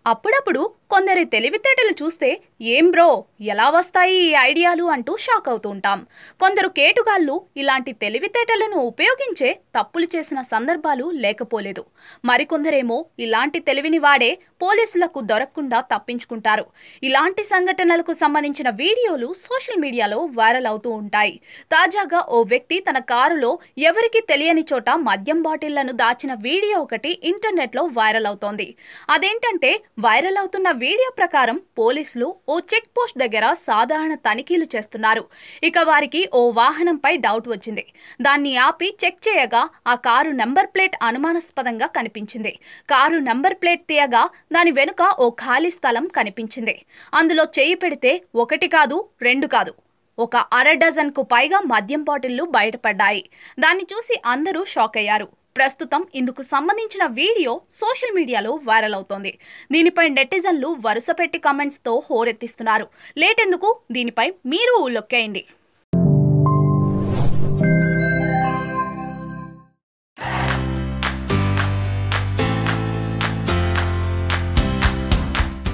అప్పుడప్పుడు కొందరి తెలివితేటలు చూస్తే ఏం బ్రో ఎలా వస్తాయి ఈ ఐడియాలు అంటూ షాక్ అవుతూ ఉంటాం కొందరు కేటుగాళ్ళు ఇలాంటి తెలివితేటలను ఉపయోగించే తప్పులు చేసిన సందర్భాలు లేకపోలేదు మరికొందరేమో ఇలాంటి తెలివిని వాడే పోలీసులకు దొరకకుండా తప్పించుకుంటారు ఇలాంటి సంఘటనలకు సంబంధించిన వీడియోలు సోషల్ మీడియాలో వైరల్ అవుతూ ఉంటాయి తాజాగా ఓ వ్యక్తి తన కారులో ఎవరికి తెలియని చోట మద్యం బాటిళ్లను దాచిన వీడియో ఒకటి ఇంటర్నెట్లో వైరల్ అవుతోంది అదేంటంటే వైరల్ అవుతున్న వీడియో ప్రకారం పోలీసులు ఓ చెక్ పోస్ట్ దగ్గర సాధారణ తనిఖీలు చేస్తున్నారు ఇక వారికి ఓ వాహనంపై డౌట్ వచ్చింది దాన్ని ఆపి చెక్ చేయగా ఆ కారు నంబర్ ప్లేట్ అనుమానాస్పదంగా కనిపించింది కారు నంబర్ ప్లేట్ తీయగా దాని వెనుక ఓ ఖాళీ స్థలం కనిపించింది అందులో చేయి పెడితే ఒకటి కాదు రెండు కాదు ఒక అర డజన్కు పైగా మద్యం బాటిళ్లు బయటపడ్డాయి దాన్ని చూసి అందరూ షాక్ అయ్యారు ప్రస్తుతం ఇందుకు సంబంధించిన వీడియో సోషల్ మీడియాలో వైరల్ అవుతోంది దీనిపై నెటిజన్లు వరుస పెట్టి కామెంట్స్తో హోరెత్తిస్తున్నారు లేటెందుకు దీనిపై మీరు లొక్కేయండి